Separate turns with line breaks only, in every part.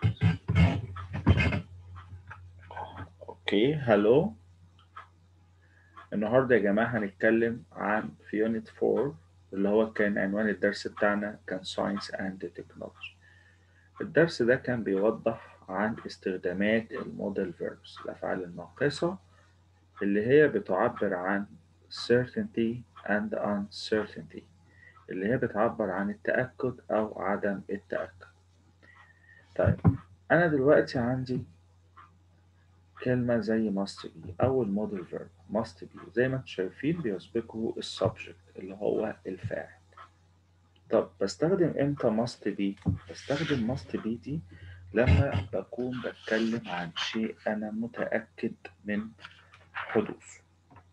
اوكي هلو النهارده يا جماعة هنتكلم عن في يونت 4 اللي هو كان عنوان الدرس بتاعنا كان ساينس اند تكنولوجي الدرس ده كان بيوضح عن استخدامات الموديل فيربس الأفعال الناقصة اللي هي بتعبر عن certainty and uncertainty اللي هي بتعبر عن التأكد أو عدم التأكد طيب أنا دلوقتي عندي كلمة زي must be أو الموديل verb must be زي ما انتم شايفين بيسبقه السبجكت اللي هو الفاعل طب بستخدم امتى must be بستخدم must be دي لما بكون بتكلم عن شيء أنا متأكد من حدوثه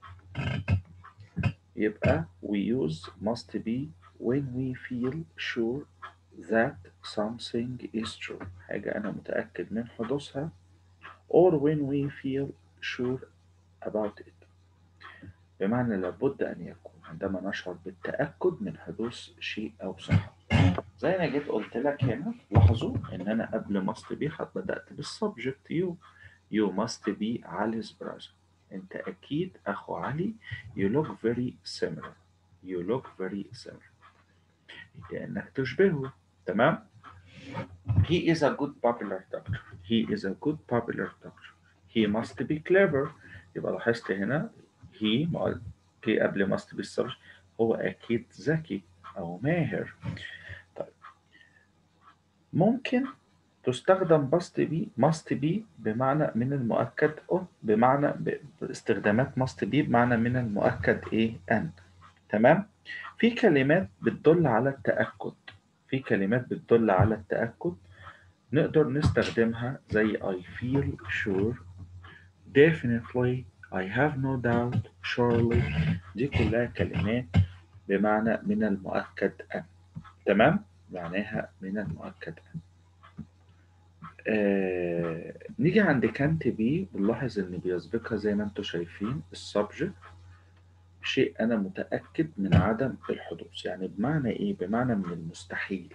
يبقى we use must be when we feel sure that something is true حاجة أنا متأكد من حدوثها or when we feel sure about it بمعنى لابد أن يكون عندما نشعر بالتأكد من حدوث شيء أو صحة زي ما جيت قلت لك هنا لاحظوا إن أنا قبل must be بدأت بالسبجكت you you must be Ali's brother أنت أكيد أخو علي you look very similar you look very similar لأنك تشبهه تمام he is a good popular doctor he is a good popular doctor he must be clever يبقى لاحظت هنا he ما في قبل must be السبجكت هو أكيد ذكي أو ماهر طيب ممكن تستخدم must be must be بمعنى من المؤكد أو بمعنى باستخدامات must be بمعنى من المؤكد إيه أن تمام في كلمات بتدل على التأكد في كلمات بتدل على التأكد نقدر نستخدمها زي I feel sure definitely I have no doubt surely دي كلها كلمات بمعنى من المؤكد أن تمام معناها من المؤكد أن آه، نيجي عند كانت بي بنلاحظ ان بيسبقها زي ما انتم شايفين السبجكت شيء انا متاكد من عدم الحدوث يعني بمعنى ايه بمعنى من المستحيل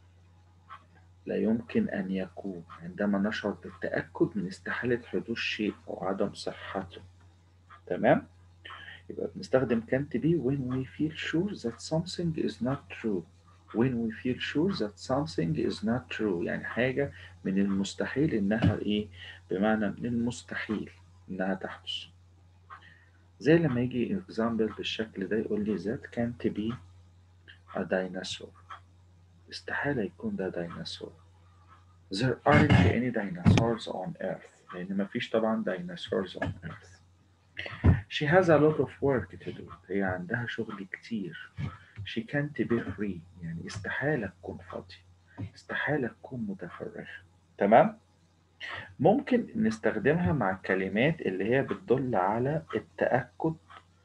لا يمكن ان يكون عندما نشعر بالتاكد من استحاله حدوث شيء او عدم صحته تمام يبقى بنستخدم كانت بي when we feel sure that something is not true when we feel sure that something is not true يعني حاجة من المستحيل إنها إيه بمعنى من المستحيل إنها تحدث زي لما يجي example بالشكل ده يقول لي that can't be a dinosaur استحالة يكون ده ديناصور there aren't any dinosaurs on earth لأن مفيش طبعا dinosaurs on earth she has a lot of work to do هي عندها شغل كتير she can't be free يعني استحالة تكون فاضية استحالة تكون متفرغة تمام ممكن نستخدمها مع الكلمات اللي هي بتدل على التأكد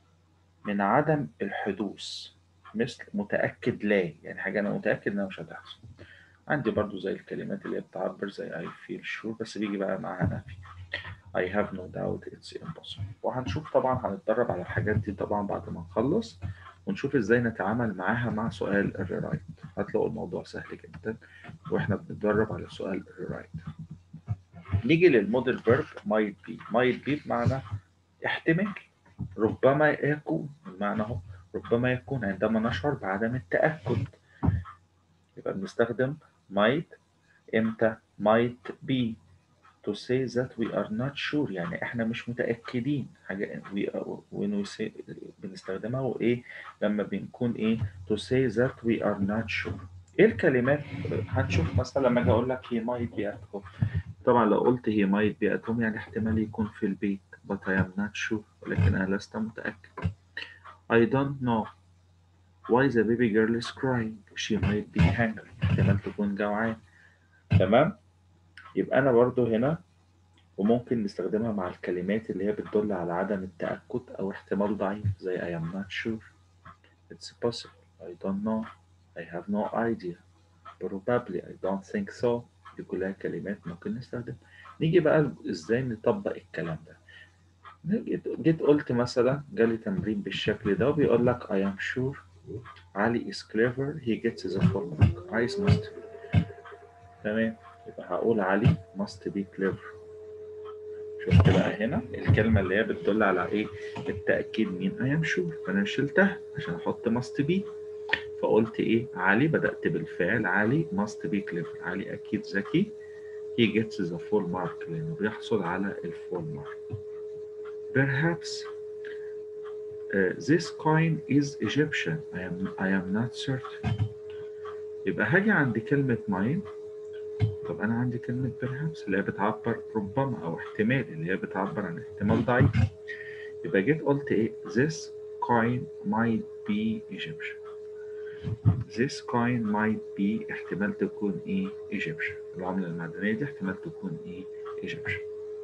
من عدم الحدوث مثل متأكد لا يعني حاجة أنا متأكد إنها مش هتحصل عندي برضو زي الكلمات اللي هي بتعبر زي I feel sure بس بيجي بقى معاها نفي I have no doubt it's impossible وهنشوف طبعا هنتدرب على الحاجات دي طبعا بعد ما نخلص ونشوف ازاي نتعامل معاها مع سؤال الريرايت هتلاقوا الموضوع سهل جدا واحنا بنتدرب على سؤال الريرايت نيجي للموديل فيرب might be might be بمعنى احتمال ربما يكون المعنى هو ربما يكون عندما نشعر بعدم التأكد يبقى بنستخدم might امتى might be to say that we are not sure يعني احنا مش متأكدين حاجة we are, when we say بنستخدمها وايه لما بنكون ايه to say that we are not sure ايه الكلمات هنشوف مثلا لما اجي اقول لك he might be at home طبعا لو قلت he might be at home يعني احتمال يكون في البيت but I am not sure ولكن انا لست متأكد I don't know why the baby girl is crying she might be hungry احتمال تكون جوعان تمام يبقى أنا برضو هنا وممكن نستخدمها مع الكلمات اللي هي بتدل على عدم التأكد أو احتمال ضعيف زي I am not sure It's possible I don't know I have no idea Probably I don't think so دي كلها كلمات ممكن نستخدم نيجي بقى ازاي نطبق الكلام ده جيت, جيت قلت مثلا جالي تمرين بالشكل ده وبيقول لك I am sure علي is clever he gets the full mark عايز ماستر تمام يبقى هقول علي must be clever شفت بقى هنا الكلمة اللي هي بتدل على ايه التأكيد مين I am sure فأنا شلتها عشان أحط must be فقلت ايه علي بدأت بالفعل علي must be clever علي أكيد ذكي he gets the full mark لأنه بيحصل على الفول mark perhaps uh, this coin is Egyptian I am I am not certain يبقى هاجي عند كلمة mine طب أنا عندي كلمة perhaps اللي هي بتعبر ربما أو احتمال اللي هي بتعبر عن احتمال ضعيف يبقى جيت قلت إيه this coin might be Egyptian this coin might be احتمال تكون إيه Egyptian العملة المعدنية دي احتمال تكون إيه Egyptian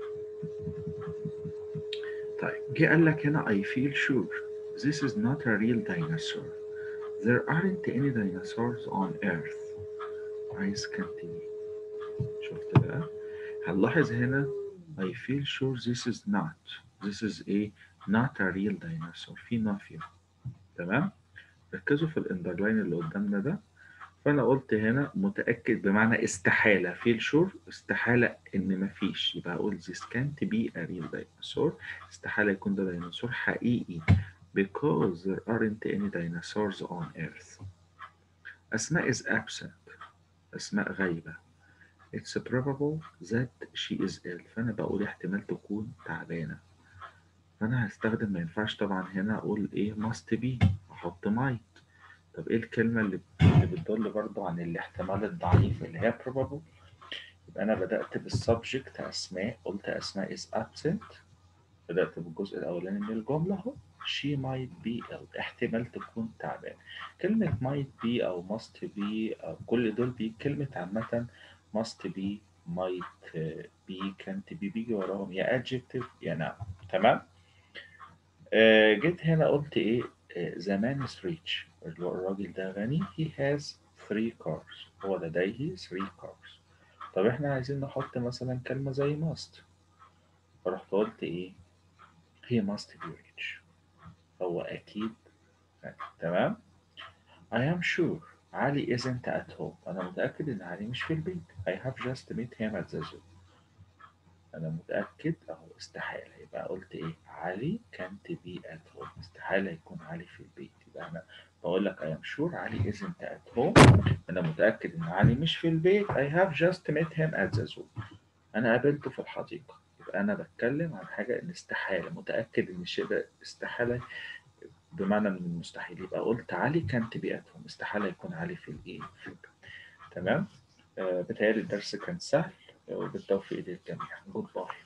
طيب جه قال لك هنا I feel sure this is not a real dinosaur there aren't any dinosaurs on earth عايز كان تاني شفت بقى هنلاحظ هنا I feel sure this is not this is a not a real dinosaur في نافية تمام ركزوا في الاندرلاين اللي قدامنا ده فأنا قلت هنا متأكد بمعنى استحالة feel sure استحالة إن مفيش يبقى أقول this can't be a real dinosaur استحالة يكون ده ديناصور حقيقي because there aren't any dinosaurs on earth أسماء is absent أسماء غايبة It's probable that she is ill فأنا بقول احتمال تكون تعبانة فأنا هستخدم ما ينفعش طبعا هنا أقول إيه must be أحط might طب إيه الكلمة اللي اللي بتدل برضو عن الاحتمال الضعيف اللي هي probable يبقى أنا بدأت بالسبجكت أسماء قلت أسماء is absent بدأت بالجزء الأولاني من الجملة أهو she might be ill احتمال تكون تعبان كلمة might be أو must be أو كل دول بي كلمة عامة must be might be can't be بيجي وراهم يا adjective يا noun تمام آه جيت هنا قلت ايه آه the man is rich الراجل ده غني he has three cars هو لديه three cars طب احنا عايزين نحط مثلا كلمة زي must فرحت قلت ايه he must be rich هو أكيد غني تمام I am sure علي isn't at home أنا متأكد إن علي مش في البيت I have just met him at the zoo أنا متأكد أهو استحالة يبقى قلت إيه علي can't be at home استحالة يكون علي في البيت يبقى أنا بقول لك I am sure علي isn't at home أنا متأكد إن علي مش في البيت I have just met him at the zoo أنا قابلته في الحديقة يبقى أنا بتكلم عن حاجة إن استحالة متأكد إن الشيء ده استحالة بمعنى من المستحيل يبقى قلت علي كانت بيئتهم استحالة يكون علي في الإيه في البيت تمام آه بتهيألي الدرس كان سهل وبالتوفيق للجميع جود باي